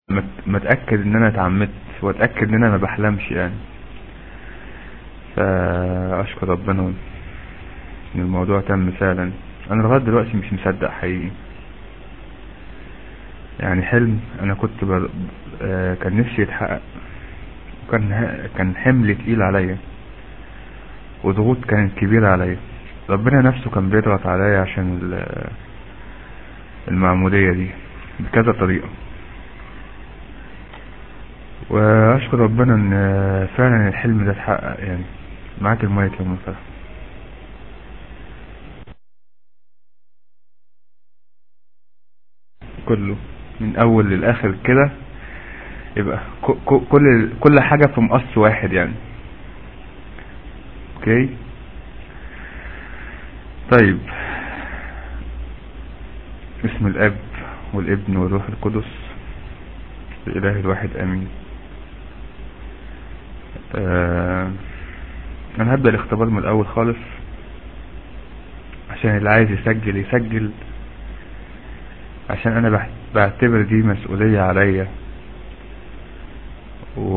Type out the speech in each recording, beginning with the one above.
ما اتاكد ان انا اتعمدت واتاكد ان انا ما بحلمش يعني فاشكر ربنا ان الموضوع تم فعلا انا لغايه دلوقتي مش مصدق حقيقي يعني حلم انا كنت بر... آه كان نفسي يتحقق كان كان حمل تقيل عليا وضغوط كانت كبيرة عليا ربنا نفسه كان بيضغط عليا عشان المعمودية دي بكذا طريقة واشكر ربنا ان فعلا الحلم ده اتحقق يعني معاك المايك يا مصطفى كله من اول للاخر كده يبقى كل كل حاجة في مقص واحد يعني اوكي طيب اسم الاب والابن والروح القدس الاله الواحد امين آه انا هبدأ الاختبار من الاول خالص عشان اللي عايز يسجل يسجل عشان انا بعتبر دي مسؤولية عليا و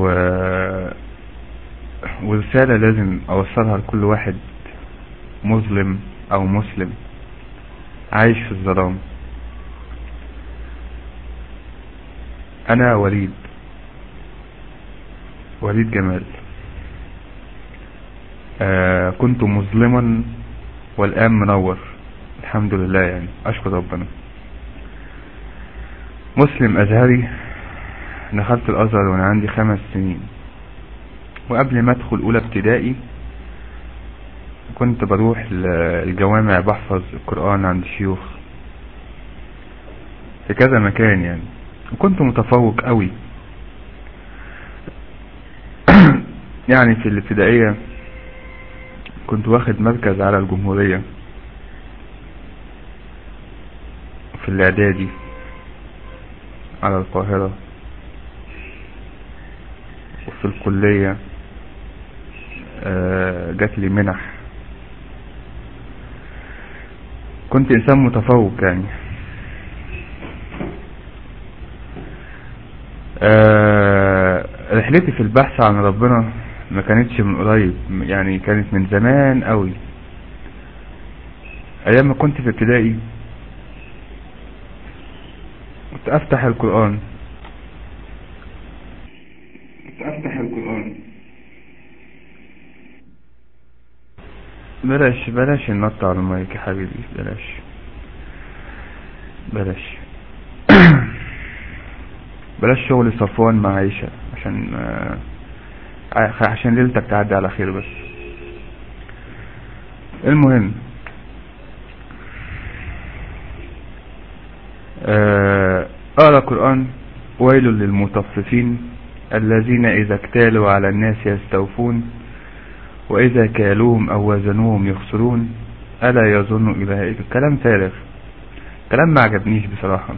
ورسالة لازم اوصلها لكل واحد مظلم او مسلم عايش في الظلام انا وليد وليد جمال آه كنت مظلما والان منور الحمد لله يعني اشكر ربنا مسلم ازهري دخلت الازهر وانا عندي خمس سنين وقبل ما ادخل اولى ابتدائي كنت بروح الجوامع بحفظ القرآن عند الشيوخ في كذا مكان يعني وكنت متفوق قوي يعني في الابتدائية كنت واخد مركز على الجمهورية في الاعدادي على القاهرة وفي الكلية جات لي منح كنت انسان متفوق يعني رحلتي في البحث عن ربنا ما كانتش من قريب يعني كانت من زمان قوي ايام ما كنت في ابتدائي كنت افتح القرآن كنت افتح القرآن بلاش بلاش النط على المايك يا حبيبي بلاش بلاش بلاش شغل صفوان مع عيشة عشان عشان ليلتك تعدي على خير بس المهم اقرا قرآن ويل للمطففين الذين اذا اكتالوا على الناس يستوفون واذا كالوهم او وزنوهم يخسرون الا يظن اولئك كلام فارغ كلام ما عجبنيش بصراحة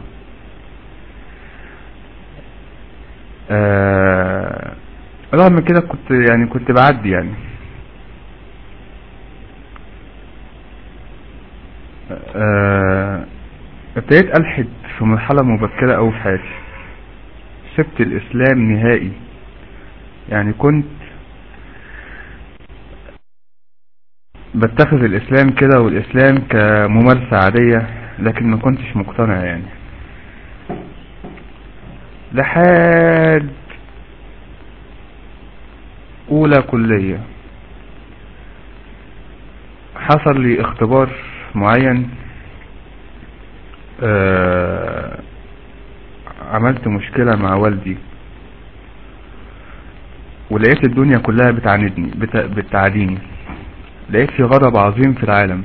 آه رغم كده كنت يعني كنت بعدي يعني آه ابتديت الحد في مرحلة مبكرة اوي في حياتي سبت الاسلام نهائي يعني كنت بتخذ الاسلام كده والاسلام كممارسة عادية لكن ما كنتش مقتنع يعني لحد اولى كلية حصل لي اختبار معين آه عملت مشكلة مع والدي ولقيت الدنيا كلها بتعاندني بت... بتعاديني لقيت في غضب عظيم في العالم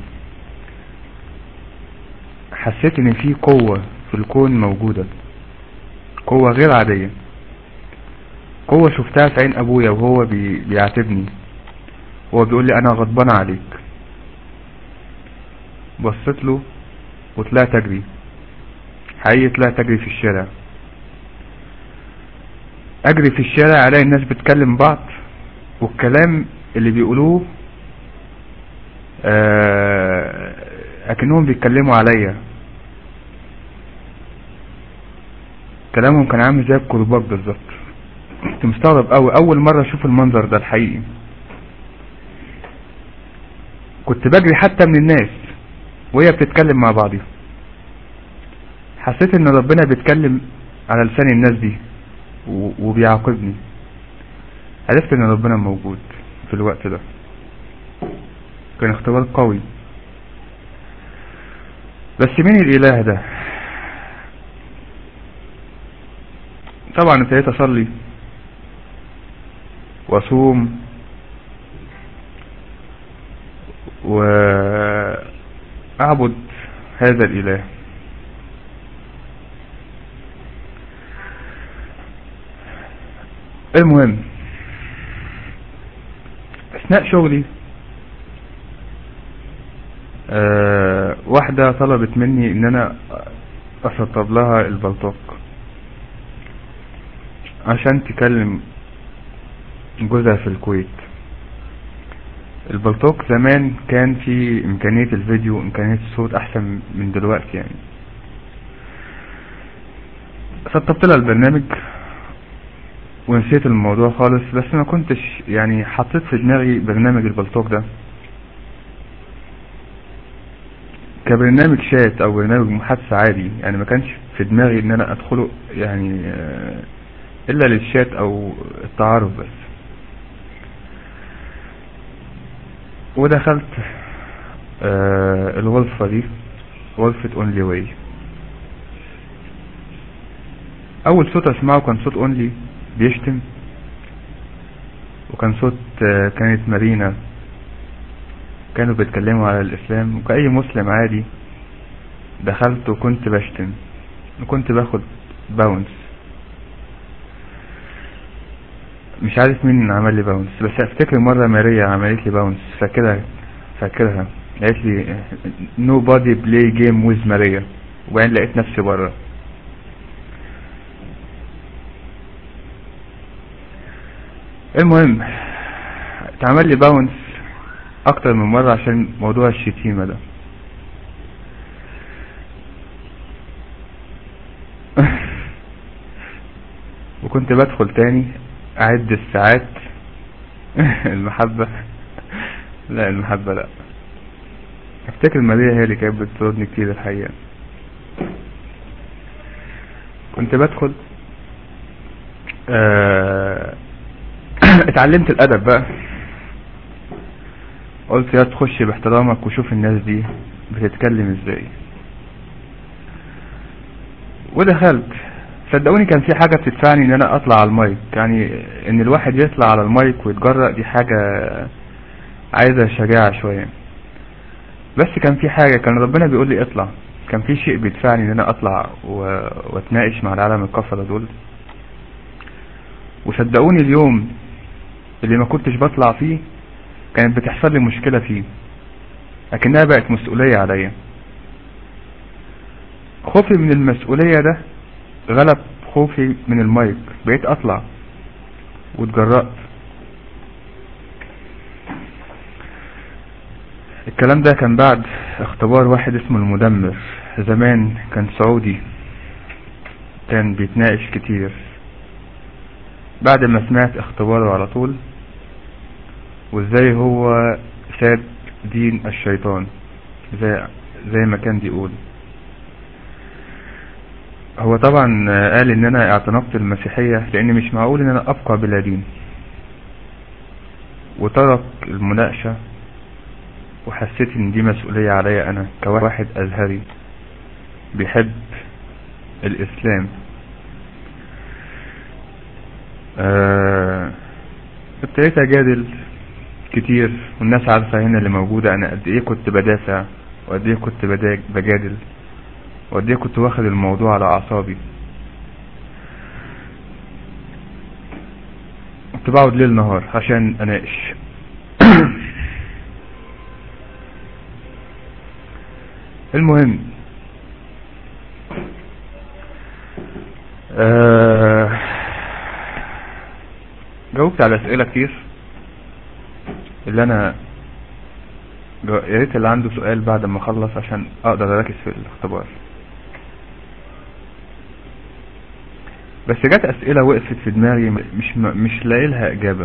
حسيت ان في قوة في الكون موجودة قوة غير عادية قوة شفتها في عين ابويا وهو بي... بيعاتبني هو بيقول لي انا غضبان عليك بصيت له وطلعت اجري حقيقي طلعت اجري في الشارع اجري في الشارع الاقي الناس بتكلم بعض والكلام اللي بيقولوه آه اكنهم بيتكلموا عليا كلامهم كان عامل زي الكرباج بالظبط كنت مستغرب قوي اول مرة اشوف المنظر ده الحقيقي كنت بجري حتى من الناس وهي بتتكلم مع بعضها حسيت ان ربنا بيتكلم على لسان الناس دي و- وبيعاقبني عرفت ان ربنا موجود في الوقت ده كان اختبار قوي بس مين الاله ده طبعا ابتديت اصلي واصوم واعبد هذا الاله المهم اثناء شغلي أه واحدة طلبت مني ان انا اسطب لها البلطوك عشان تكلم جوزها في الكويت البلطوك زمان كان في امكانية الفيديو وامكانية الصوت احسن من دلوقتي يعني سطبت لها البرنامج ونسيت الموضوع خالص بس ما كنتش يعني حطيت في دماغي برنامج البلطوك ده كبرنامج شات او برنامج محادثة عادي يعني ما كانش في دماغي ان انا ادخله يعني آه، الا للشات او التعارف بس ودخلت آه الغرفة دي غرفة اونلي واي اول صوت اسمعه كان صوت اونلي بيشتم وكان صوت آه كانت مارينا كانوا بيتكلموا على الاسلام وكأي مسلم عادي دخلت وكنت بشتم وكنت باخد باونس مش عارف مين عمل لي باونس بس افتكر مرة ماريا عملت لي باونس فاكرها فاكرها قالت لي nobody play game with ماريا وبعدين لقيت نفسي بره المهم اتعمل لي باونس اكتر من مرة عشان موضوع الشتيمة ده وكنت بدخل تاني اعد الساعات المحبة لا المحبة لا افتكر ماريا هي اللي كانت بتطردني كتير الحقيقة كنت بدخل آه، اتعلمت الادب بقى قلت يا تخش باحترامك وشوف الناس دي بتتكلم ازاي ودخلت صدقوني كان في حاجة بتدفعني ان انا اطلع على المايك يعني ان الواحد يطلع على المايك ويتجرأ دي حاجة عايزة شجاعة شوية بس كان في حاجة كان ربنا بيقول لي اطلع كان في شيء بيدفعني ان انا اطلع و... واتناقش مع العالم الكفرة دول وصدقوني اليوم اللي ما كنتش بطلع فيه كانت بتحصل لي مشكلة فيه لكنها بقت مسؤولية عليا خوفي من المسؤولية ده غلب خوفي من المايك بقيت اطلع واتجرأت الكلام ده كان بعد اختبار واحد اسمه المدمر زمان كان سعودي كان بيتناقش كتير بعد ما سمعت اختباره على طول وازاي هو ساد دين الشيطان زي زي ما كان بيقول هو طبعا قال ان انا اعتنقت المسيحية لان مش معقول ان انا ابقى بلا دين وترك المناقشة وحسيت ان دي مسؤولية عليا انا كواحد ازهري بيحب الاسلام آه، ابتديت اجادل كتير والناس عارفة هنا اللي موجودة انا قد ايه كنت بدافع وقد ايه كنت بدا- بجادل وقد ايه كنت واخد الموضوع على اعصابي كنت بقعد ليل نهار عشان اناقش المهم آه جاوبت على اسئله كتير اللي انا جو- يا ريت اللي عنده سؤال بعد ما اخلص عشان اقدر اركز في الاختبار بس جت اسئلة وقفت في دماغي مش مش لاقي لها اجابة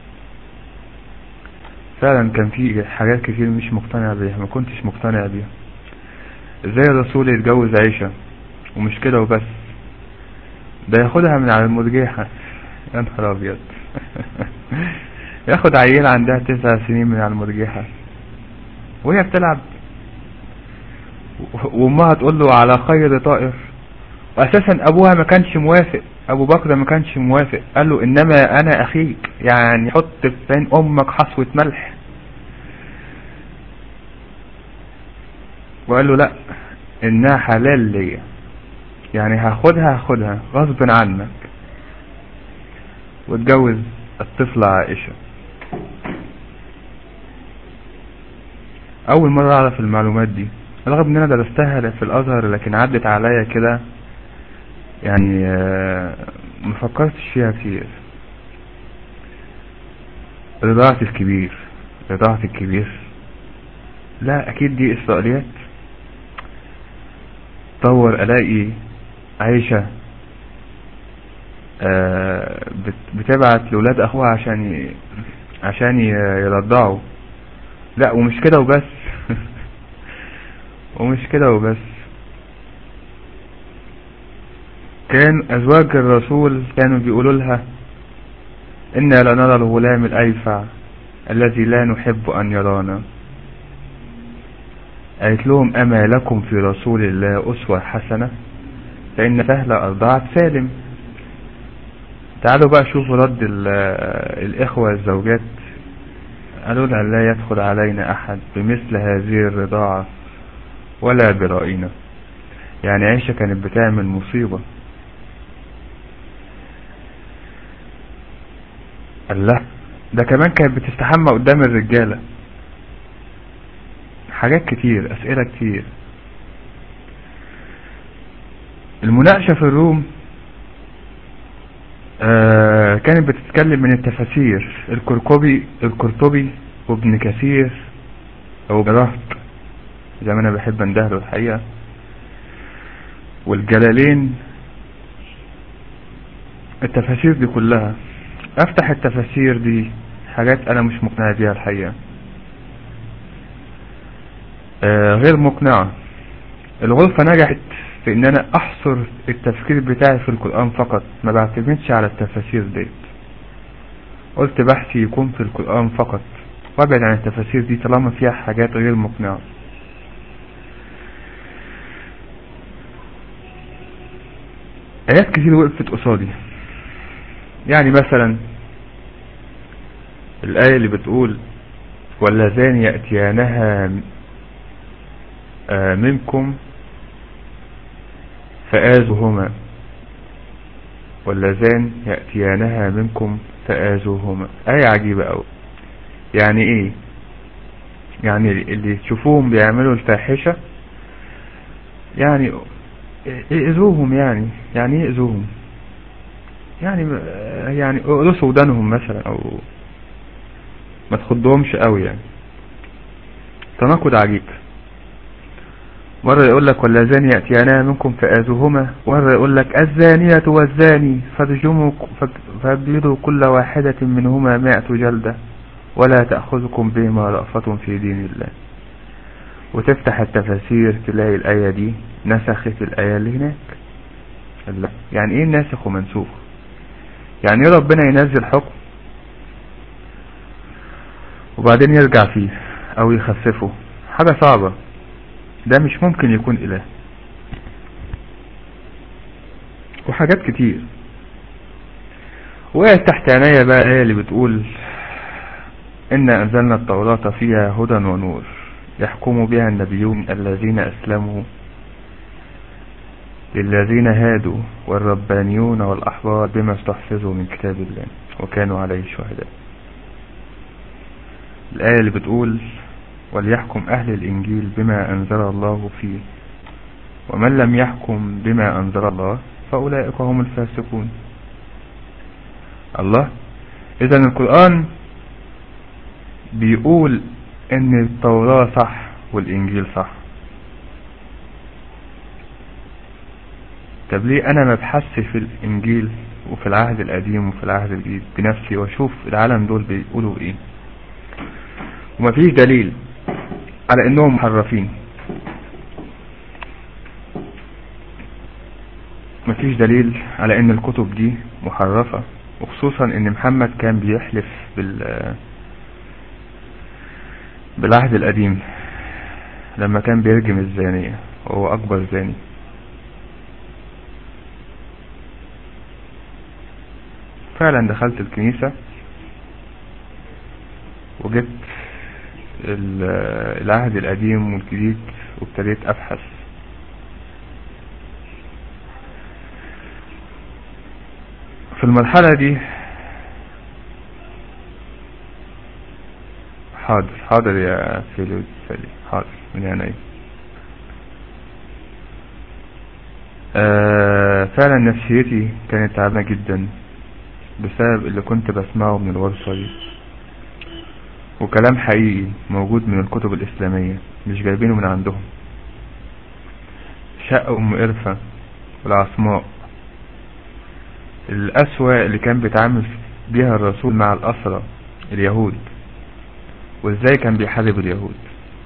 فعلا كان في حاجات كتير مش مقتنع بيها ما كنتش مقتنع بيها ازاي الرسول يتجوز عيشة ومش كده وبس ده ياخدها من على المرجيحة يا نهار ابيض ياخد عيلة عندها تسع سنين من على المرجيحة وهي بتلعب وامها تقول له على خير طائر واساسا ابوها ما كانش موافق ابو بكر ما كانش موافق قال له انما انا اخيك يعني حط في عين امك حصوة ملح وقال له لا انها حلال ليا يعني هاخدها هاخدها غصب عنك واتجوز الطفلة عائشة اول مرة اعرف المعلومات دي رغم ان انا درستها في الازهر لكن عدت عليا كده يعني مفكرتش فيها كتير رضاعة الكبير رضاعة الكبير لا اكيد دي اسرائيليات طور الاقي عايشة بتبعت لولاد اخوها عشان عشان يرضعوا لا ومش كده وبس ومش كده وبس كان ازواج الرسول كانوا بيقولوا لها انا لنرى الغلام الايفع الذي لا نحب ان يرانا قالت لهم اما لكم في رسول الله اسوة حسنة فان سهل ارضعت سالم تعالوا بقى شوفوا رد الاخوة الزوجات قالوا لها لا يدخل علينا احد بمثل هذه الرضاعة ولا برأينا يعني عيشة كانت بتعمل مصيبة الله ده كمان كانت بتستحمى قدام الرجالة حاجات كتير اسئلة كتير المناقشة في الروم آه كانت بتتكلم من التفاسير القرطبي القرطبي وابن كثير او جرهت زي ما انا بحب اندهله الحقيقة والجلالين التفاسير دي كلها افتح التفاسير دي حاجات انا مش مقنع بيها الحقيقة آه غير مقنعة الغرفة نجحت في ان انا احصر التفكير بتاعي في القرآن فقط ما بعتمدش على التفاسير ديت قلت بحثي يكون في القرآن فقط وابعد عن التفاسير دي طالما فيها حاجات غير مقنعة آيات كتير وقفت قصادي يعني مثلا الآية اللي بتقول واللذان يأتيانها منكم فآزهما واللذان يأتيانها منكم فآزوهما آية عجيبة أوي يعني ايه يعني اللي تشوفوهم بيعملوا الفاحشة يعني ائذوهم يعني يعني ايه ائذوهم يعني يعني اقرصوا ودانهم مثلا او ما تخضهمش قوي يعني تناقض عجيب مرة يقول لك واللذان يأتيانا منكم فآذوهما مرة يقول لك الزانية والزاني فاجلدوا فاجلدوا كل واحدة منهما مائة جلدة ولا تأخذكم بهما رأفة في دين الله وتفتح التفاسير تلاقي الآية دي نسخت الآية اللي هناك الله. يعني ايه ناسخ ومنسوخ يعني ايه ربنا ينزل حكم وبعدين يرجع فيه او يخففه حاجة صعبة ده مش ممكن يكون اله وحاجات كتير وقعت تحت عناية بقى ايه اللي بتقول إنا أنزلنا التوراة فيها هدى ونور يحكم بها النبيون الذين أسلموا للذين هادوا والربانيون والأحبار بما استحفظوا من كتاب الله وكانوا عليه شهداء الآية اللي بتقول وليحكم أهل الإنجيل بما أنزل الله فيه ومن لم يحكم بما أنزل الله فأولئك هم الفاسقون الله إذا القرآن بيقول ان التوراة صح والانجيل صح طب ليه انا ما بحثش في الانجيل وفي العهد القديم وفي العهد الجديد بنفسي واشوف العالم دول بيقولوا ايه ومفيش دليل على انهم محرفين مفيش دليل على ان الكتب دي محرفة وخصوصا ان محمد كان بيحلف بال بالعهد القديم لما كان بيرجم الزانية وهو اكبر زاني فعلا دخلت الكنيسة وجبت العهد القديم والجديد وابتديت ابحث في المرحلة دي حاضر حاضر يا فيلو سالي حاضر من عيني آه فعلا نفسيتي كانت تعبانة جدا بسبب اللي كنت بسمعه من الورشة دي وكلام حقيقي موجود من الكتب الإسلامية مش جايبينه من عندهم شق أم قرفة والعصماء الأسوأ اللي كان بيتعامل بيها الرسول مع الأسرة اليهود وازاي كان بيحارب اليهود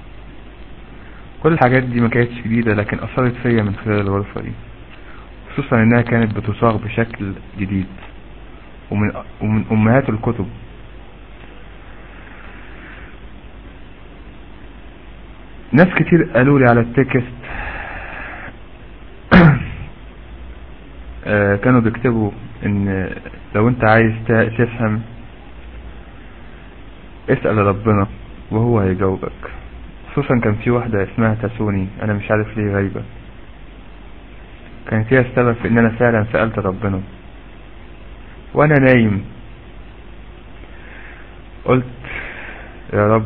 كل الحاجات دي ما كانتش جديدة لكن أثرت فيا من خلال الغرفة دي خصوصا انها كانت بتصاغ بشكل جديد ومن, ومن أمهات الكتب ناس كتير قالوا لي على التكست كانوا بيكتبوا ان لو انت عايز تفهم اسأل ربنا وهو هيجاوبك خصوصا كان في واحدة اسمها تسوني انا مش عارف ليه غايبة كانت هي السبب في ان انا فعلا سألت ربنا وانا نايم قلت يا رب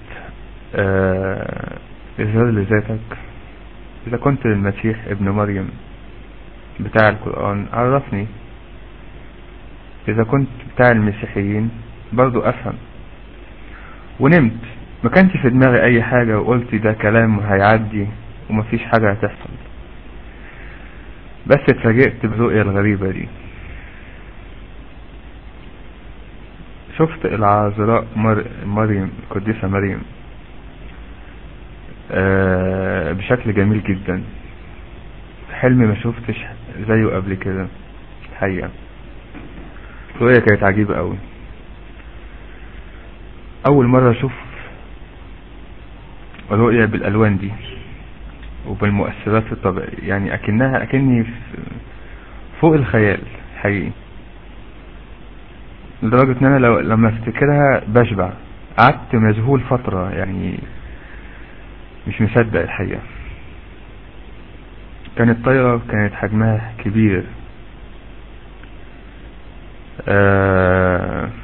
آه اظهر لي ذاتك اذا كنت المسيح ابن مريم بتاع القرآن عرفني اذا كنت بتاع المسيحيين برضو افهم ونمت ما كانش في دماغي اي حاجة وقلت ده كلام هيعدي ومفيش حاجة هتحصل بس اتفاجئت بالرؤية الغريبة دي شفت العذراء مر... مريم القديسة مريم آه بشكل جميل جدا حلم ما شفتش زيه قبل كده الحقيقة الرؤية كانت عجيبة قوي اول مرة اشوف رؤية بالالوان دي وبالمؤثرات الطبيعية يعني اكنها اكني فوق الخيال حقيقي لدرجة ان انا لو لما افتكرها بشبع قعدت مذهول فترة يعني مش مصدق الحقيقة كانت طايرة كانت حجمها كبير آه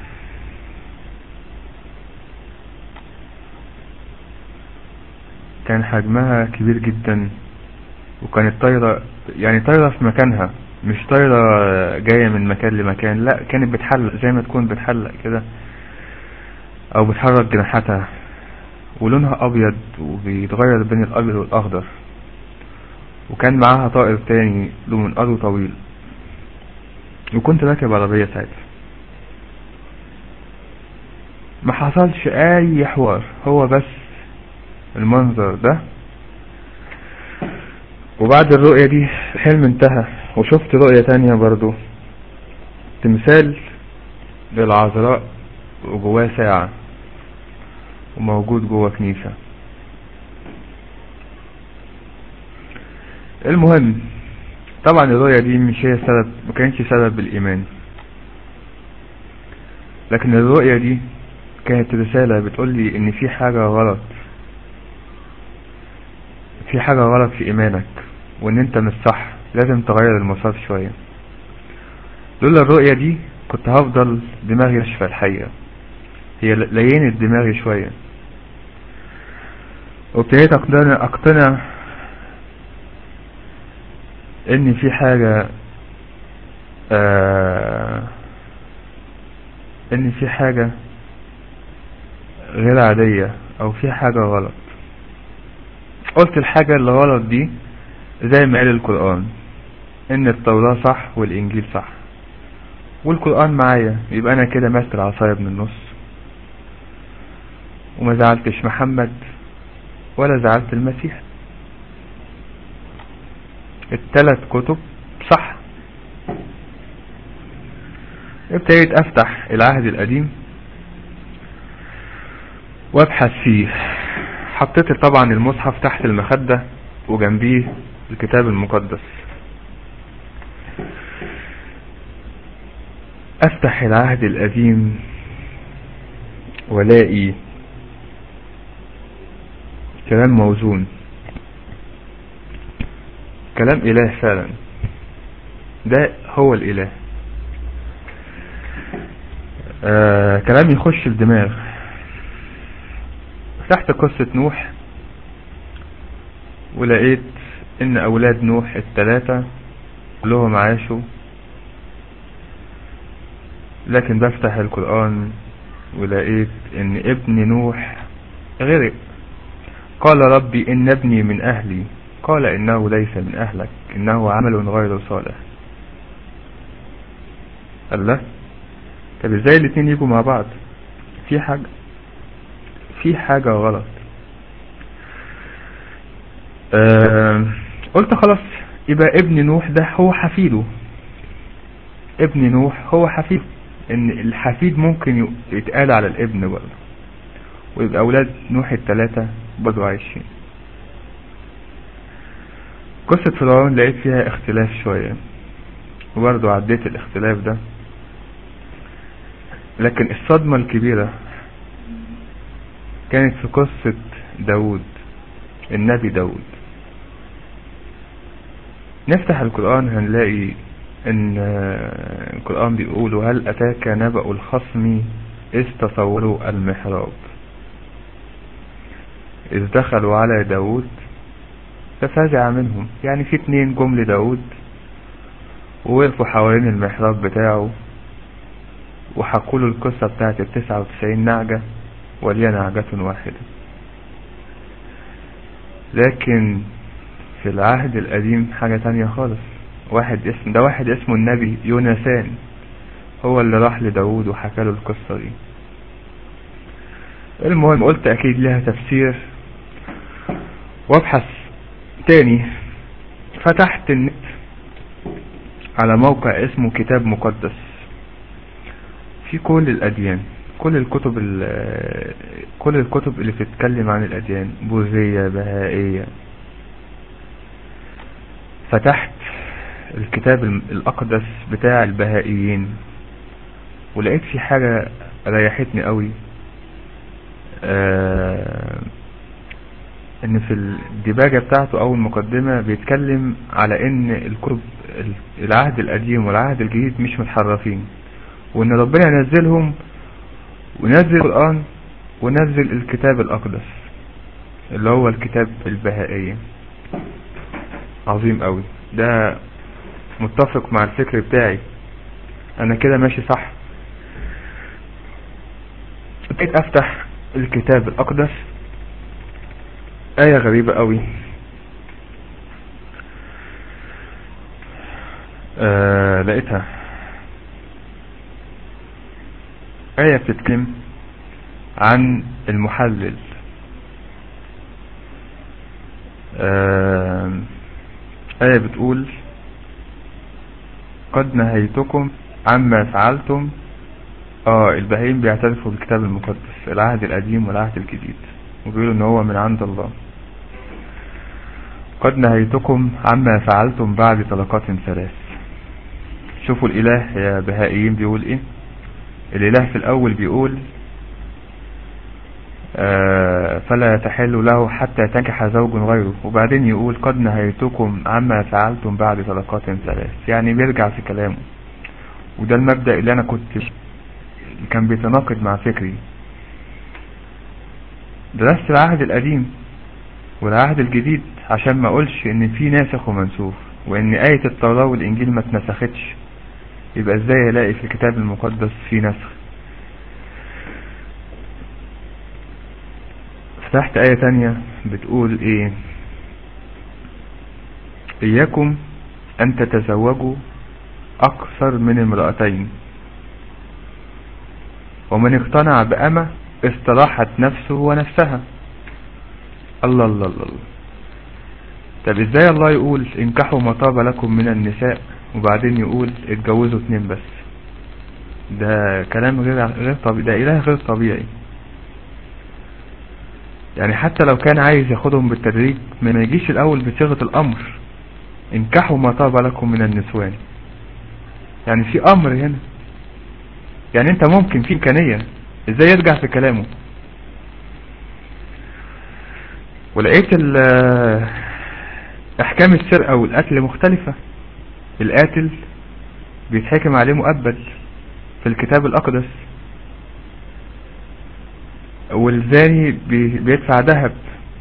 كان حجمها كبير جدا وكانت طايرة يعني طايرة في مكانها مش طايرة جاية من مكان لمكان لا كانت بتحلق زي ما تكون بتحلق كده او بتحرك جناحاتها ولونها ابيض وبيتغير بين الابيض والاخضر وكان معاها طائر تاني له منقاره طويل وكنت راكب عربية ساعتها ما حصلش اي حوار هو بس المنظر ده وبعد الرؤية دي الحلم انتهى وشفت رؤية تانية برضو تمثال للعذراء وجواه ساعة وموجود جوه كنيسة المهم طبعا الرؤية دي مش هي سبب ما كانتش سبب الإيمان لكن الرؤية دي كانت رسالة بتقول لي إن في حاجة غلط في حاجة غلط في إيمانك وإن أنت مش صح لازم تغير المسار شوية لولا الرؤية دي كنت هفضل دماغي ناشفة الحقيقة هي لينت دماغي شوية وابتديت أقتنع, أقتنع إن في حاجة آه إن في حاجة غير عادية أو في حاجة غلط قلت الحاجة اللي غلط دي زي ما قال القرآن ان التوراة صح والانجيل صح والقرآن معايا يبقى انا كده ماسك العصاية من النص وما زعلتش محمد ولا زعلت المسيح التلات كتب صح ابتديت افتح العهد القديم وابحث فيه حطيت طبعا المصحف تحت المخدة وجنبيه الكتاب المقدس افتح العهد القديم والاقي كلام موزون كلام اله فعلا ده هو الاله آه كلام يخش الدماغ فتحت قصة نوح ولقيت ان اولاد نوح التلاتة كلهم عاشوا لكن بفتح القرآن ولقيت ان ابن نوح غرق قال ربي ان ابني من اهلي قال انه ليس من اهلك انه عمل غير صالح قال له طب ازاي الاتنين يجوا مع بعض في حاجة في حاجة غلط آه قلت خلاص يبقى ابن نوح ده هو حفيده ابن نوح هو حفيد ان الحفيد ممكن يتقال على الابن برضه ويبقى اولاد نوح التلاتة برضه عايشين قصة فرعون لقيت فيها اختلاف شوية وبرضه عديت الاختلاف ده لكن الصدمة الكبيرة كانت في قصة داود النبي داود نفتح القرآن هنلاقي ان القرآن بيقول هل اتاك نبأ الخصم اذ تصوروا المحراب اذ دخلوا على داود ففزع منهم يعني في اتنين جم لداود ووقفوا حوالين المحراب بتاعه وحكوا له القصة بتاعت التسعة وتسعين نعجة ولي نعجة واحدة لكن في العهد القديم حاجة تانية خالص واحد اسم ده واحد اسمه النبي يونسان هو اللي راح لداود وحكى له القصة دي المهم قلت اكيد لها تفسير وابحث تاني فتحت النت على موقع اسمه كتاب مقدس في كل الاديان كل الكتب كل الكتب اللي بتتكلم عن الاديان بوذية بهائية فتحت الكتاب الاقدس بتاع البهائيين ولقيت في حاجة ريحتني قوي آه ان في الدباجة بتاعته او المقدمة بيتكلم على ان الكتب العهد القديم والعهد الجديد مش متحرفين وان ربنا ينزلهم ونزل القرآن ونزل الكتاب الاقدس اللي هو الكتاب البهائية عظيم قوي ده متفق مع الفكر بتاعي انا كده ماشي صح بقيت افتح الكتاب الاقدس آية غريبة قوي آه لقيتها آية بتتكلم عن المحلل آه آية بتقول قد نهيتكم عما فعلتم اه البهائم بيعترفوا بالكتاب المقدس العهد القديم والعهد الجديد وبيقولوا ان هو من عند الله قد نهيتكم عما فعلتم بعد طلقات ثلاث شوفوا الاله يا بهائيين بيقول ايه الاله في الاول بيقول آه فلا تحل له حتى تنكح زوج غيره وبعدين يقول قد نهيتكم عما فعلتم بعد طلقات ثلاث يعني بيرجع في كلامه وده المبدأ اللي انا كنت كان بيتناقض مع فكري درست العهد القديم والعهد الجديد عشان ما اقولش ان في ناسخ ومنسوخ وان آية التوراة والانجيل ما اتنسختش يبقى ازاي الاقي في الكتاب المقدس في نسخ فتحت آية تانية بتقول ايه اياكم أن تتزوجوا أكثر من امرأتين ومن اقتنع بأمة استراحت نفسه ونفسها الله الله الله الله طب ازاي الله يقول انكحوا ما طاب لكم من النساء وبعدين يقول اتجوزوا اتنين بس ده كلام غير غير طبيعي ده اله غير طبيعي يعني حتى لو كان عايز ياخدهم بالتدريج ما يجيش الاول بصيغة الامر انكحوا ما طاب لكم من النسوان يعني في امر هنا يعني انت ممكن في امكانية ازاي يرجع في كلامه ولقيت احكام السرقة والقتل مختلفة القاتل بيتحكم عليه مؤبد في الكتاب الاقدس والزاني بيدفع ذهب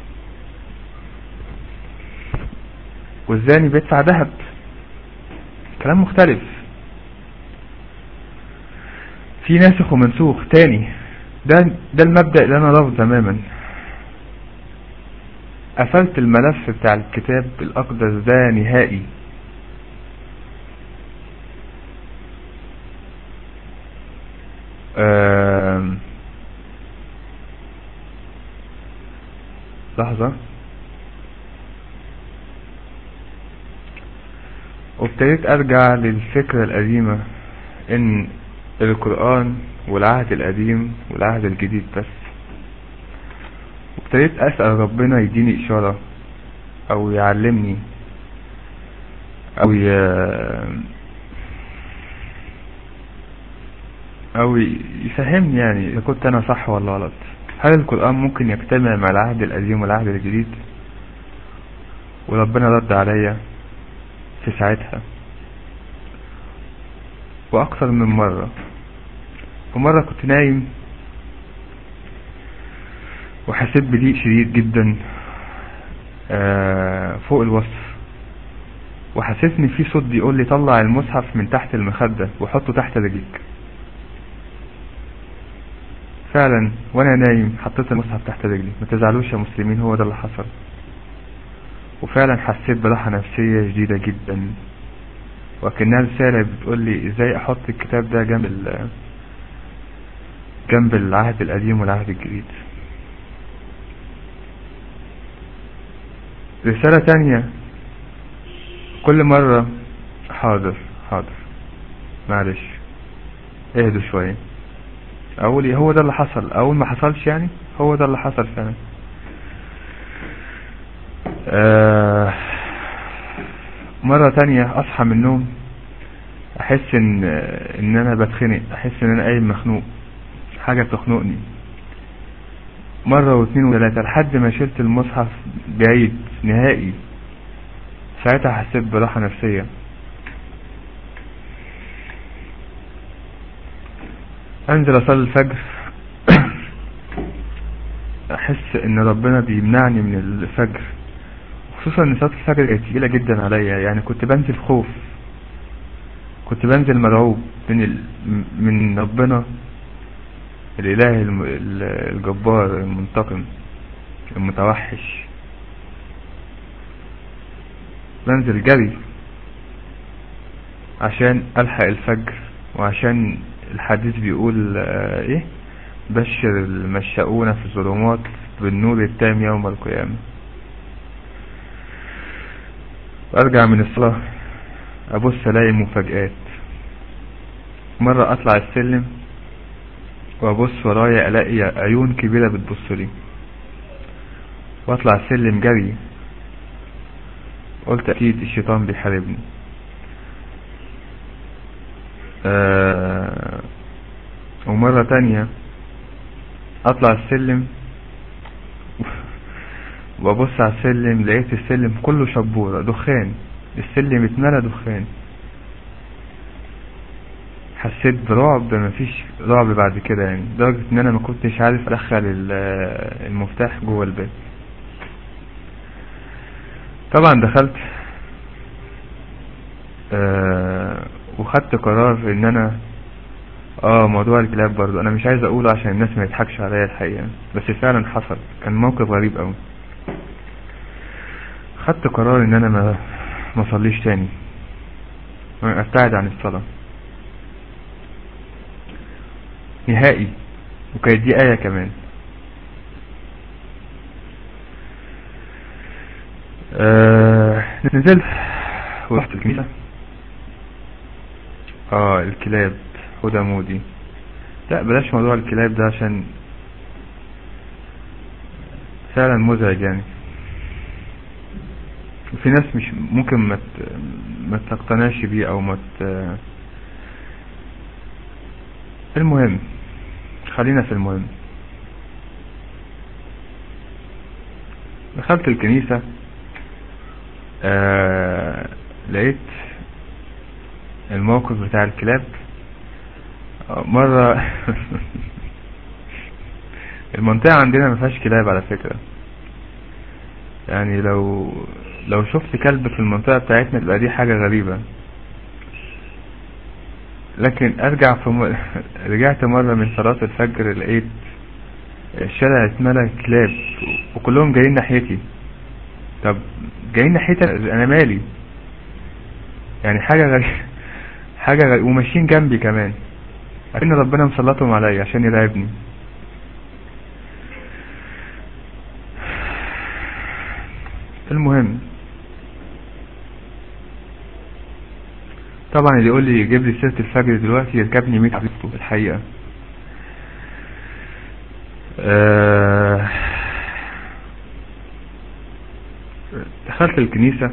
والزاني بيدفع ذهب كلام مختلف في ناسخ ومنسوخ تاني ده ده المبدأ اللي انا رافض تماما قفلت الملف بتاع الكتاب الاقدس ده نهائي لحظة وابتديت ارجع للفكرة القديمة ان القرآن والعهد القديم والعهد الجديد بس وابتديت اسأل ربنا يديني اشارة او يعلمني او ي... او يفهمني يعني اذا كنت انا صح ولا غلط هل القرآن ممكن يجتمع مع العهد القديم والعهد الجديد وربنا رد عليا في ساعتها واكثر من مرة ومرة كنت نايم وحسيت بضيق شديد جدا فوق الوصف وحسيت ان في صوت بيقول لي طلع المصحف من تحت المخدة وحطه تحت رجلك فعلا وانا نايم حطيت المصحف تحت رجلي ما تزعلوش يا مسلمين هو ده اللي حصل وفعلا حسيت براحة نفسية شديدة جدا وكأنها رسالة بتقول لي ازاي احط الكتاب ده جنب ال جنب العهد القديم والعهد الجديد رسالة تانية كل مرة حاضر حاضر معلش اهدوا شوية اقول ايه هو ده اللي حصل اول ما حصلش يعني هو ده اللي حصل فعلا آه مرة تانية اصحى من النوم احس ان ان انا بتخنق احس ان انا قايم مخنوق حاجة بتخنقني مرة واثنين وثلاثة لحد ما شلت المصحف بعيد نهائي ساعتها حسيت براحة نفسية انزل اصلي الفجر احس ان ربنا بيمنعني من الفجر خصوصا ان صلاة الفجر كانت تقيلة جدا عليا يعني كنت بنزل خوف كنت بنزل مرعوب من ال... من ربنا الاله الم... الجبار المنتقم المتوحش بنزل جري عشان الحق الفجر وعشان الحديث بيقول ايه بشر المشاؤون في الظلمات بالنور التام يوم القيامة وارجع من الصلاة ابص الاقي مفاجآت مرة اطلع السلم وابص ورايا الاقي عيون كبيرة بتبص لي واطلع السلم جري قلت اكيد الشيطان بيحاربني آه ومرة تانية اطلع السلم وابص على السلم لقيت السلم كله شبورة دخان السلم اتملى دخان حسيت برعب مفيش رعب بعد كده يعني لدرجة ان انا ما كنتش عارف ادخل المفتاح جوه الباب طبعا دخلت آه وخدت قرار ان انا اه موضوع الكلاب برضو انا مش عايز اقوله عشان الناس ما يضحكش عليا الحقيقة بس فعلا حصل كان موقف غريب قوي خدت قرار ان انا ما ما اصليش تاني ابتعد عن الصلاة نهائي وكانت دي آية كمان آه نزلت ورحت الكنيسة اه الكلاب هدى مودي لا بلاش موضوع الكلاب ده عشان فعلا مزعج يعني وفي ناس مش ممكن ما ما تقتنعش بيه او ما ت... المهم خلينا في المهم دخلت الكنيسة آه لقيت الموقف بتاع الكلاب مرة المنطقة عندنا ما فيهاش كلاب على فكرة يعني لو لو شفت كلب في المنطقة بتاعتنا تبقى دي حاجة غريبة لكن ارجع في م... رجعت مرة من صلاة الفجر لقيت الشارع اتملى كلاب وكلهم جايين ناحيتي طب جايين ناحيتي انا مالي يعني حاجة غريبة حاجة غريبة وماشيين جنبي كمان لكن ربنا مسلطهم عليا عشان يراقبني المهم طبعا اللي يقول لي يجيب لي سيرة الفجر دلوقتي يركبني 100 عبيطه الحقيقة أه دخلت الكنيسة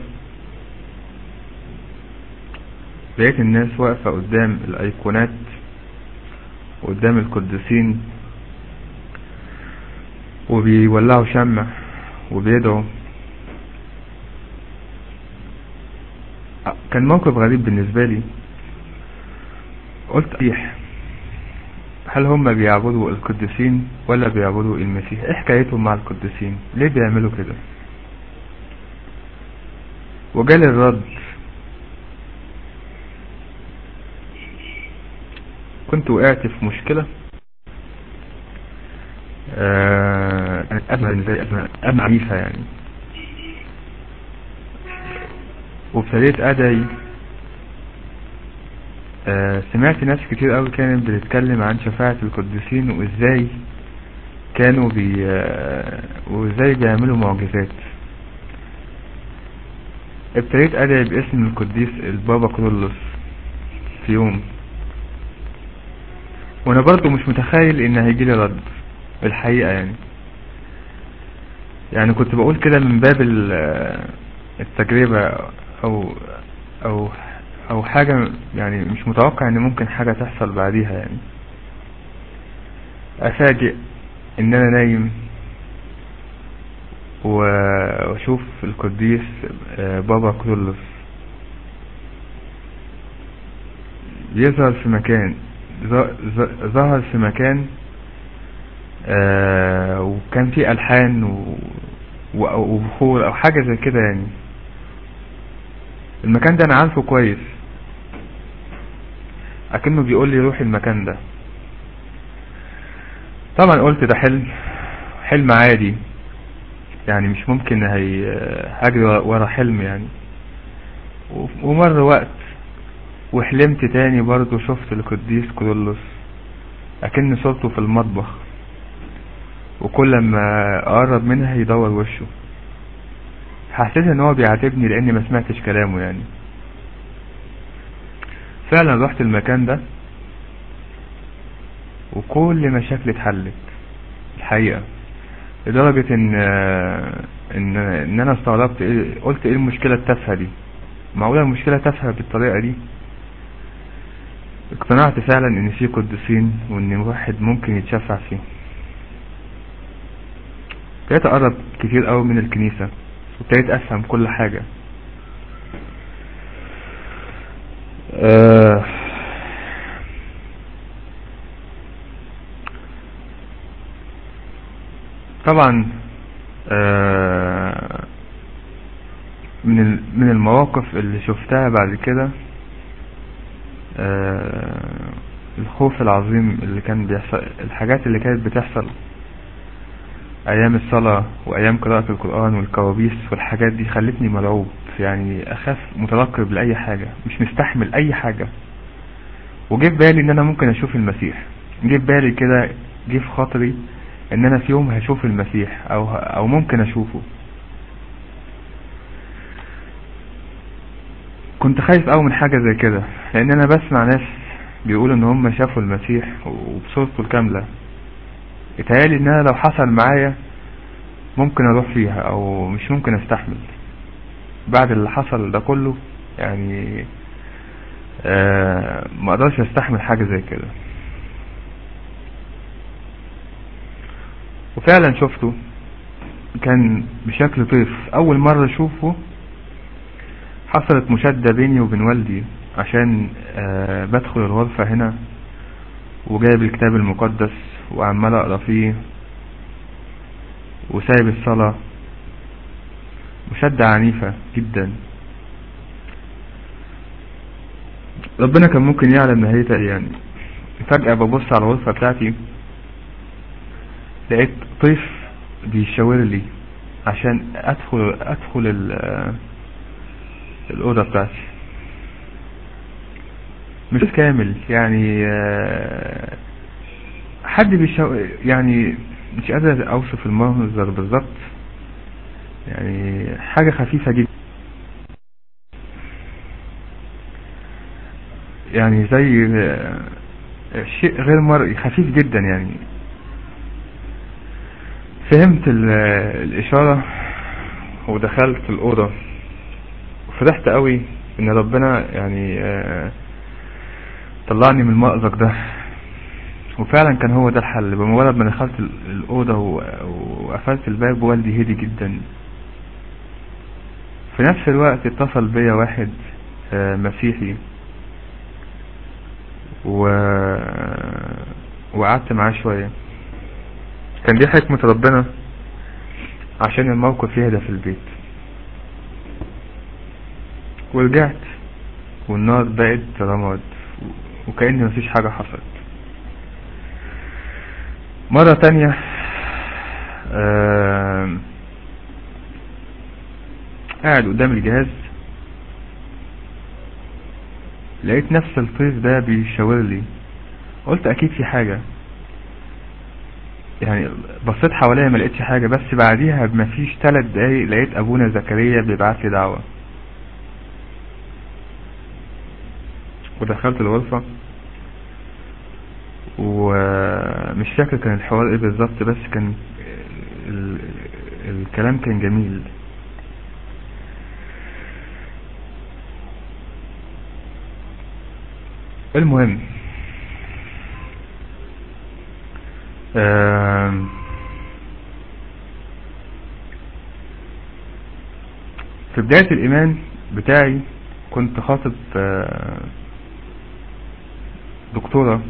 لقيت الناس واقفة قدام الايقونات قدام القديسين وبيولعوا شمع وبيدعوا كان موقف غريب بالنسبة لي قلت صحيح هل هم بيعبدوا القديسين ولا بيعبدوا المسيح ايه حكايتهم مع القديسين ليه بيعملوا كده وجالي الرد كنت وقعت في مشكلة آه كانت أزمة زي أزمة أزمة عنيفة يعني وابتديت أدعي آه سمعت ناس كتير قوي كانت بتتكلم عن شفاعة القديسين وازاي كانوا بي آه وازاي بيعملوا معجزات ابتديت ادعي باسم القديس البابا كرولوس في يوم وانا برضو مش متخيل ان هيجيلي رد الحقيقة يعني يعني كنت بقول كده من باب التجربة او او او حاجة يعني مش متوقع ان ممكن حاجة تحصل بعديها يعني افاجئ ان انا نايم واشوف القديس بابا كرولوس يظهر في مكان ظهر في مكان آه وكان في ألحان وبخور أو حاجة زي كده يعني المكان ده أنا عارفه كويس أكنه بيقول لي روح المكان ده طبعا قلت ده حلم حلم عادي يعني مش ممكن هي هجري ورا حلم يعني ومر وقت وحلمت تاني برضو شفت القديس كرولوس اكن صورته في المطبخ وكل ما اقرب منها يدور وشه حسيت ان هو بيعاتبني لاني ما سمعتش كلامه يعني فعلا رحت المكان ده وكل مشاكلي اتحلت الحقيقة لدرجة ان ان ان انا استغربت إيه قلت ايه المشكلة التافهة دي معقولة المشكلة تافهة بالطريقة دي اقتنعت فعلا ان في قديسين وان واحد ممكن يتشفع فيه ابتديت اقرب كتير قوي من الكنيسة وابتديت افهم كل حاجة أه طبعا أه من من المواقف اللي شفتها بعد كده أه الخوف العظيم اللي كان بيحصل الحاجات اللي كانت بتحصل ايام الصلاة وايام قراءة القرآن والكوابيس والحاجات دي خلتني مرعوب يعني اخاف مترقب لاي حاجة مش مستحمل اي حاجة وجه في بالي ان انا ممكن اشوف المسيح جه في بالي كده جه في خاطري ان انا في يوم هشوف المسيح او او ممكن اشوفه كنت خايف قوي من حاجة زي كده لان انا بسمع ناس بيقولوا ان هم شافوا المسيح وبصورته الكاملة اتهيالي ان انا لو حصل معايا ممكن اروح فيها او مش ممكن استحمل بعد اللي حصل ده كله يعني آه ما اقدرش استحمل حاجة زي كده وفعلا شفته كان بشكل طيف اول مرة اشوفه حصلت مشادة بيني وبين والدي عشان آه بدخل الغرفة هنا وجايب الكتاب المقدس وعمال اقرا فيه وسايب الصلاة مشادة عنيفة جدا ربنا كان ممكن يعلم نهايتها يعني فجأة ببص على الغرفة بتاعتي لقيت طيف بيشاور لي عشان ادخل ادخل الأوضة بتاعتي مش كامل يعني حد بيشاور يعني مش قادر اوصف المنظر بالظبط يعني حاجة خفيفة جدا يعني زي شيء غير مرئي خفيف جدا يعني فهمت الاشارة ودخلت الاوضة وفرحت قوي ان ربنا يعني طلعني من المأزق ده وفعلا كان هو ده الحل بمجرد ما دخلت الأوضة وقفلت الباب والدي هدي جدا في نفس الوقت اتصل بيا واحد مسيحي و وقعدت معاه شوية كان دي حكمة ربنا عشان الموقف يهدى في البيت ورجعت والنار بقت رماد وكأن مفيش حاجة حصلت مرة تانية قاعد قدام الجهاز لقيت نفس الطيف ده بيشاور لي قلت اكيد في حاجة يعني بصيت حواليا ما لقيتش حاجة بس بعديها بمفيش ثلاث دقايق لقيت ابونا زكريا بيبعت لي دعوة ودخلت الغرفة ومش فاكر كان الحوار ايه بالظبط بس كان ال... الكلام كان جميل المهم آم... في بداية الإيمان بتاعي كنت خاطب دكتورة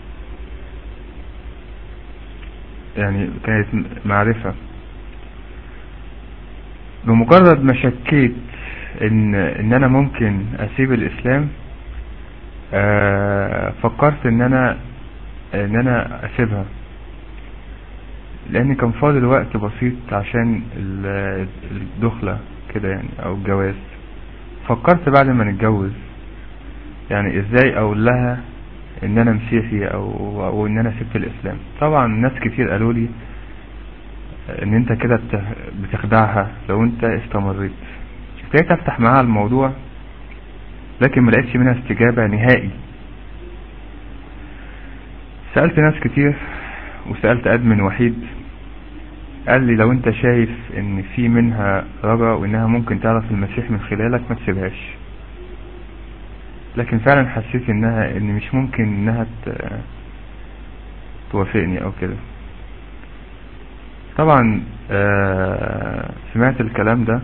يعني كانت معرفة بمجرد ما شكيت ان ان انا ممكن اسيب الاسلام آه فكرت ان انا ان انا اسيبها لان كان فاضل وقت بسيط عشان الدخلة كده يعني او الجواز فكرت بعد ما نتجوز يعني ازاي اقول لها ان انا مسيحي او او ان انا سبت الاسلام طبعا ناس كتير قالوا لي ان انت كده بتخدعها لو انت استمريت ابتديت افتح معاها الموضوع لكن ما لقيتش منها استجابة نهائي سألت ناس كتير وسألت ادمن وحيد قال لي لو انت شايف ان في منها رجا وانها ممكن تعرف المسيح من خلالك ما تسيبهاش لكن فعلا حسيت انها ان مش ممكن انها توافقني او كده طبعا آه سمعت الكلام ده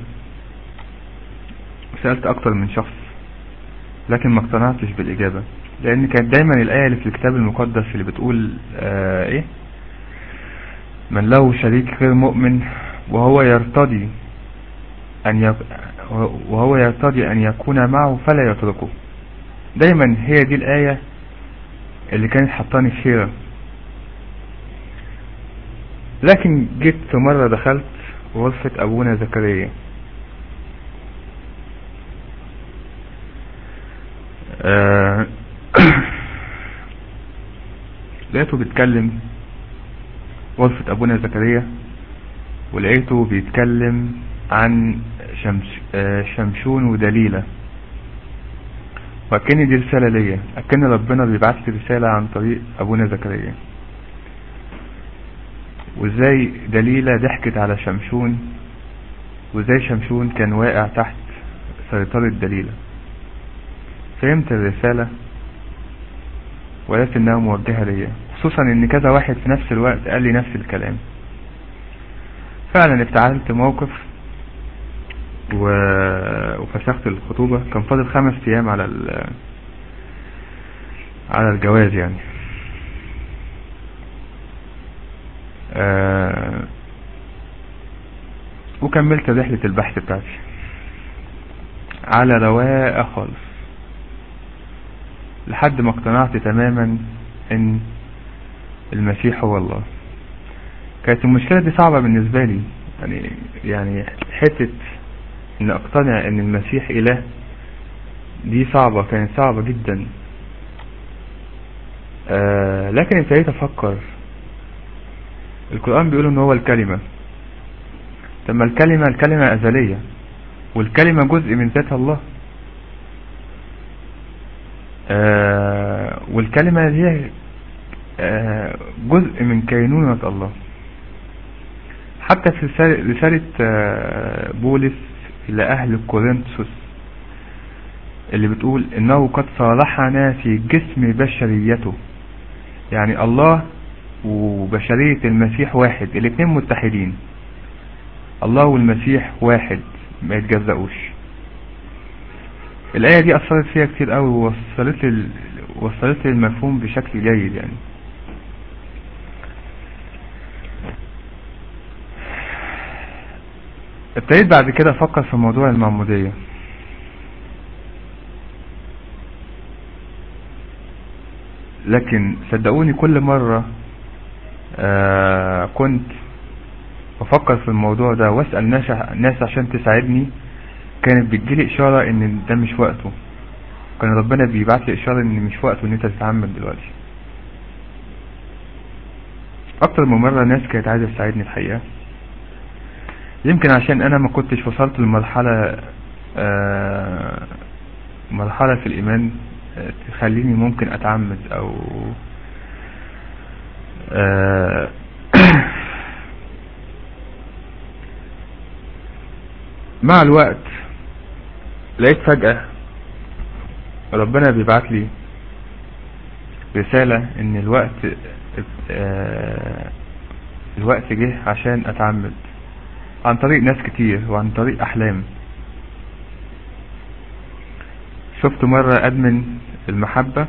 وسألت اكتر من شخص لكن ما اقتنعتش بالاجابة لان كانت دايما الاية اللي في الكتاب المقدس اللي بتقول آه ايه من له شريك غير مؤمن وهو يرتضي ان يك... وهو يرتضي ان يكون معه فلا يتركه دايما هي دي الآية اللي كانت حطاني في حيرة لكن جيت في مرة دخلت غرفة أبونا زكريا آه، لقيته بيتكلم وصفة ابونا زكريا ولقيته بيتكلم عن شمش آه، شمشون ودليلة وكأن دي رسالة ليا أكن ربنا بيبعت لي رسالة عن طريق أبونا زكريا وازاي دليلة ضحكت على شمشون وازاي شمشون كان واقع تحت سيطرة دليلة فهمت الرسالة ولكنها موجهة ليا خصوصا ان كذا واحد في نفس الوقت قال لي نفس الكلام فعلا افتعلت موقف و... وفسخت الخطوبة كان فاضل خمس ايام على ال... على الجواز يعني آه... وكملت رحلة البحث بتاعتي على رواقة خالص لحد ما اقتنعت تماما ان المسيح هو الله كانت المشكلة دي صعبة بالنسبة لي يعني يعني حتة ان اقتنع ان المسيح اله دي صعبة كانت صعبة جدا آه لكن ابتديت افكر القرآن بيقول ان هو الكلمة لما الكلمة الكلمة ازلية والكلمة جزء من ذات الله آه والكلمة هي آه جزء من كينونة الله حتى في رسالة آه بولس إلى أهل كورنثوس اللي بتقول إنه قد صالحنا في جسم بشريته يعني الله وبشرية المسيح واحد الاتنين متحدين الله والمسيح واحد ما يتجزأوش الآية دي أثرت فيها كتير قوي ووصلت لي وصلت لي المفهوم بشكل جيد يعني ابتديت بعد كده افكر في موضوع المعمودية لكن صدقوني كل مرة آه كنت بفكر في الموضوع ده واسأل ناس عشان تساعدني كانت بتجيلي اشارة ان ده مش وقته كان ربنا بيبعت لي اشارة ان مش وقته ان انت تتعمد دلوقتي اكتر من مرة ناس كانت عايزة تساعدني الحقيقة يمكن عشان انا ما كنتش وصلت لمرحلة آه مرحلة في الايمان آه تخليني ممكن اتعمد او آه مع الوقت لقيت فجأة ربنا بيبعت لي رسالة ان الوقت آه الوقت جه عشان اتعمد عن طريق ناس كتير وعن طريق احلام شفت مرة ادمن المحبة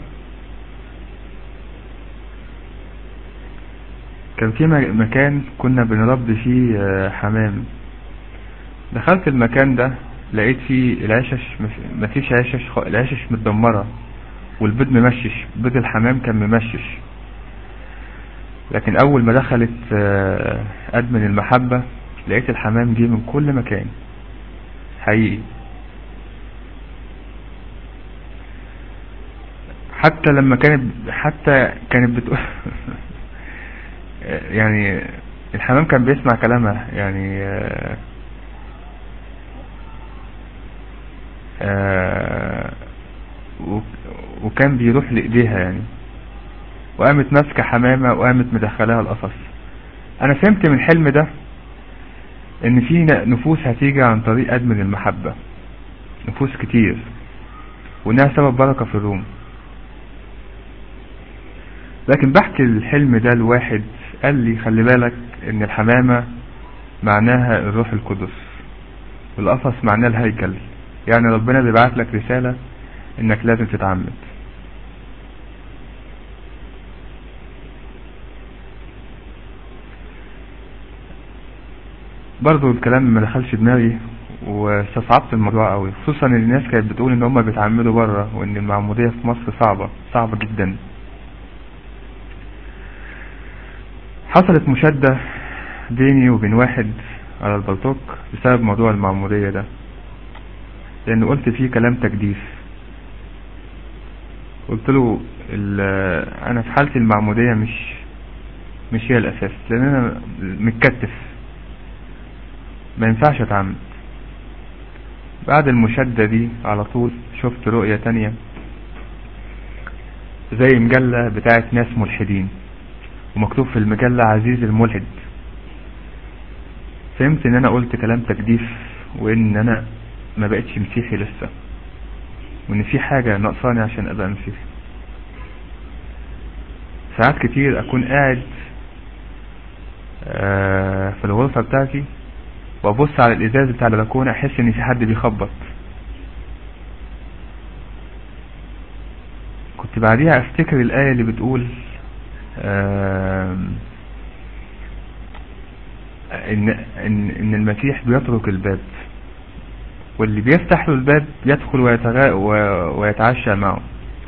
كان في مكان كنا بنربي فيه حمام دخلت المكان ده لقيت فيه العشش مفيش عشش خ... العشش متدمرة والبيض ممشش بيض الحمام كان ممشش لكن اول ما دخلت ادمن المحبة لقيت الحمام جه من كل مكان حقيقي حتى لما كانت حتى كانت بتقول يعني الحمام كان بيسمع كلامها يعني آه آه وكان بيروح لإيديها يعني وقامت ماسكة حمامة وقامت مدخلاها القفص انا فهمت من الحلم ده ان في نفوس هتيجي عن طريق ادمن المحبة نفوس كتير وانها سبب بركة في الروم لكن بحكي الحلم ده لواحد قال لي خلي بالك ان الحمامة معناها الروح القدس والقفص معناه الهيكل يعني ربنا بيبعت لك رسالة انك لازم تتعمد برضو الكلام ما دخلش دماغي واستصعبت الموضوع قوي خصوصا ان الناس كانت بتقول ان هم بيتعمدوا بره وان المعمودية في مصر صعبة صعبة جدا حصلت مشادة بيني وبين واحد على البلطوك بسبب موضوع المعمودية ده لان قلت فيه كلام تجديف قلت له ال- انا في حالتي المعمودية مش مش هي الاساس لان انا متكتف ما ينفعش اتعمد بعد المشادة دي على طول شفت رؤية تانية زي مجلة بتاعت ناس ملحدين ومكتوب في المجلة عزيز الملحد فهمت ان انا قلت كلام تجديف وان انا ما بقتش مسيحي لسه وان في حاجة ناقصاني عشان ابقى مسيحي ساعات كتير اكون قاعد آه، في الغرفة بتاعتي وابص على الازاز بتاع البلكونة احس ان في حد بيخبط كنت بعديها افتكر الاية اللي بتقول آم، ان ان ان المسيح بيترك الباب واللي بيفتح له الباب يدخل ويتغا و- ويتعشى معه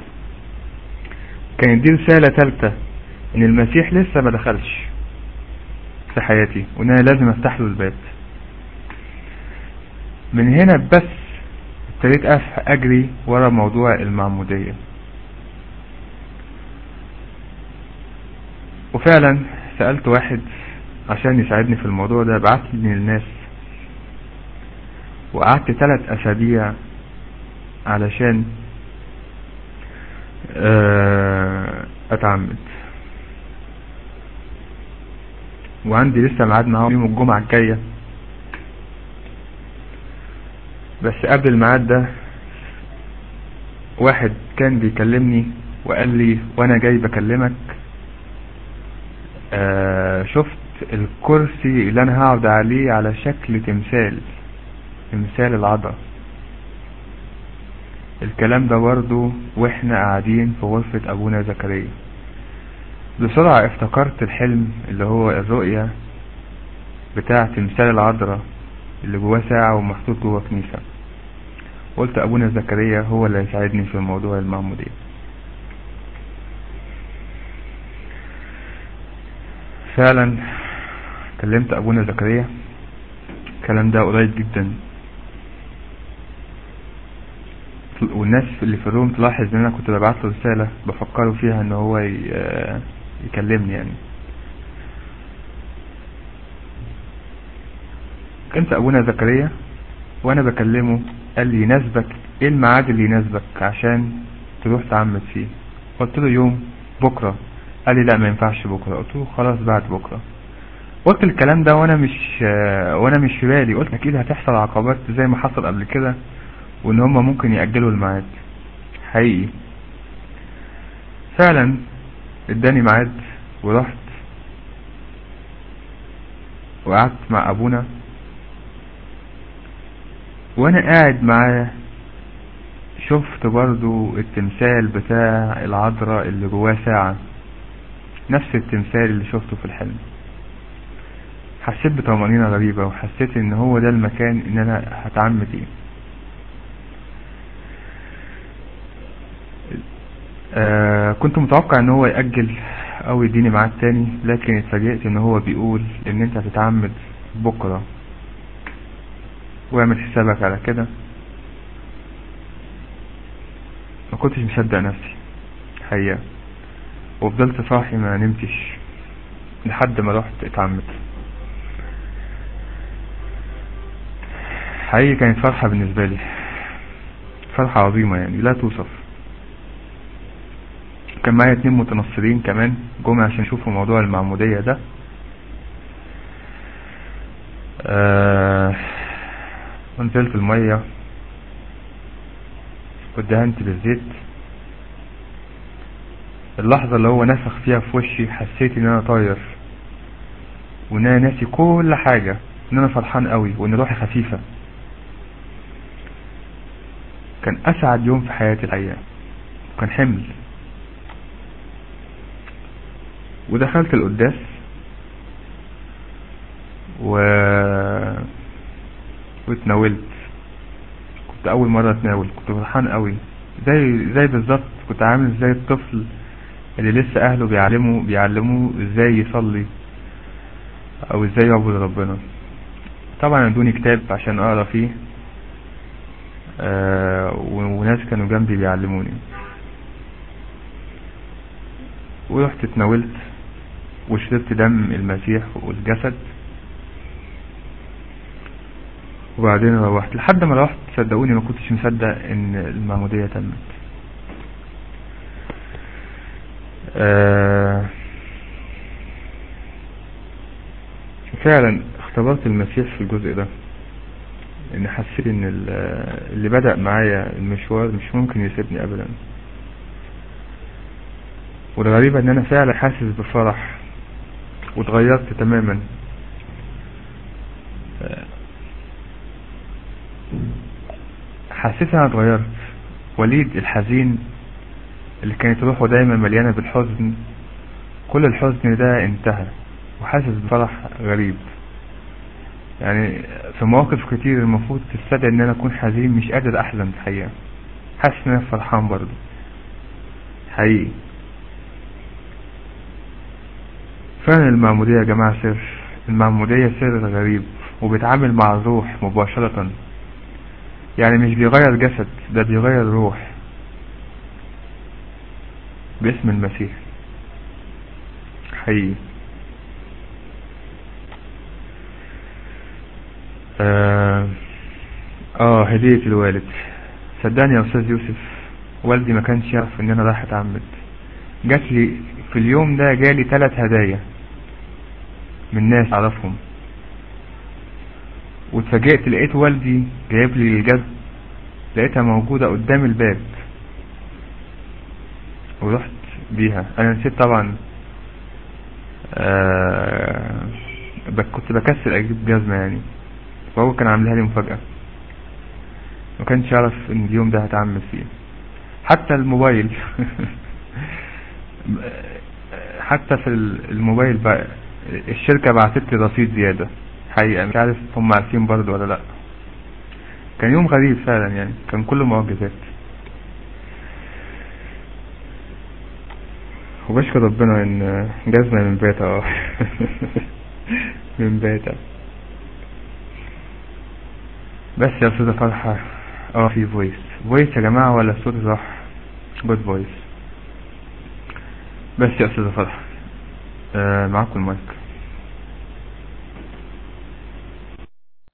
كانت دي رسالة ثالثة ان المسيح لسه ما دخلش في حياتي وان انا لازم افتح له الباب من هنا بس ابتديت أف- اجري ورا موضوع المعمودية وفعلا سألت واحد عشان يساعدني في الموضوع ده بعتني للناس وقعدت ثلاث اسابيع علشان آه، اتعمد وعندي لسه ميعاد معاهم يوم الجمعة الجاية بس قبل الميعاد ده واحد كان بيكلمني وقال لي وانا جاي بكلمك آه شفت الكرسي اللي انا هقعد عليه على شكل تمثال تمثال العذراء الكلام ده برضو واحنا قاعدين في غرفة ابونا زكريا بسرعة افتكرت الحلم اللي هو الرؤية بتاع تمثال العذراء اللي جواه ساعة ومحطوط جوه كنيسة قلت ابونا زكريا هو اللي هيساعدني في موضوع المعمودية فعلا كلمت ابونا زكريا الكلام ده قريب جدا والناس اللي في الروم تلاحظ ان انا كنت ببعت له رسالة بفكره فيها ان هو ي- آه، يكلمني يعني كنت ابونا زكريا وانا بكلمه قال لي يناسبك ايه الميعاد اللي يناسبك عشان تروح تعمد فيه قلت له يوم بكرة قال لي لا ما ينفعش بكرة قلت له خلاص بعد بكرة قلت الكلام ده وانا مش آه، وانا مش في بالي قلت اكيد هتحصل عقبات زي ما حصل قبل كده وان هم ممكن يأجلوا الميعاد حقيقي فعلا اداني ميعاد ورحت وقعدت مع ابونا وانا قاعد معاه شفت برضو التمثال بتاع العذراء اللي جواه ساعة نفس التمثال اللي شفته في الحلم حسيت بطمأنينة غريبة وحسيت ان هو ده المكان ان انا هتعمد فيه آه كنت متوقع ان هو يأجل او يديني ميعاد تاني لكن اتفاجئت ان هو بيقول ان انت هتتعمد بكرة واعمل حسابك على كده ما كنتش مصدق نفسي حقيقة وفضلت صاحي ما نمتش لحد ما رحت اتعمد حقيقي كانت فرحة بالنسبة لي فرحة عظيمة يعني لا توصف كان معايا اتنين متنصرين كمان جم عشان يشوفوا موضوع المعمودية ده آه ونزلت المية وادهنت بالزيت اللحظة اللي هو نفخ فيها في وشي حسيت ان انا طاير وان انا ناسي كل حاجة ان انا فرحان قوي وان روحي خفيفة كان اسعد يوم في حياتي الحقيقة كان حمل ودخلت القداس و واتناولت كنت اول مرة اتناول كنت فرحان قوي زي زي بالظبط كنت عامل زي الطفل اللي لسه اهله بيعلموا بيعلموه ازاي يصلي او ازاي يعبد ربنا طبعا ادوني كتاب عشان اقرا فيه آه وناس كانوا جنبي بيعلموني ورحت اتناولت وشربت دم المسيح والجسد وبعدين روحت لحد ما روحت صدقوني ما كنتش مصدق ان المعمودية تمت آه فعلا اختبرت المسيح في الجزء ده ان حسيت ان اللي بدأ معايا المشوار مش ممكن يسيبني ابدا والغريب ان انا فعلا حاسس بفرح واتغيرت تماما حسيت انا اتغيرت وليد الحزين اللي كانت روحه دايما مليانة بالحزن كل الحزن ده انتهى وحاسس بفرح غريب يعني في مواقف كتير المفروض تستدعي ان انا اكون حزين مش قادر احزن الحقيقة حاسس ان انا فرحان برضه حقيقي فعلا المعمودية يا جماعة سر المعمودية سر غريب وبيتعامل مع الروح مباشرة يعني مش بيغير جسد ده بيغير روح باسم المسيح حقيقي آه, اه هدية الوالد صدقني يا استاذ يوسف والدي ما كانش يعرف ان انا رايح اتعمد جات لي في اليوم ده جالي ثلاث هدايا من ناس اعرفهم واتفاجئت لقيت والدي جايب لي الجزم لقيتها موجودة قدام الباب ورحت بيها انا نسيت طبعا آه كنت بكسل اجيب جزمة يعني فهو كان عاملها لي مفاجأة ما كانش يعرف ان اليوم ده هتعمل فيه حتى الموبايل حتى في الموبايل بقى الشركة بعتت لي رصيد زيادة حقيقة مش عارف هم عارفين برضه ولا لا كان يوم غريب فعلا يعني كان كله معجزات وبشكر ربنا ان جازنا من بيتا اه من بيتا بس يا استاذة فرحة اه في فويس فويس يا جماعة ولا الصوت راح جود فويس بس يا استاذة فرحة آه معاكم المايك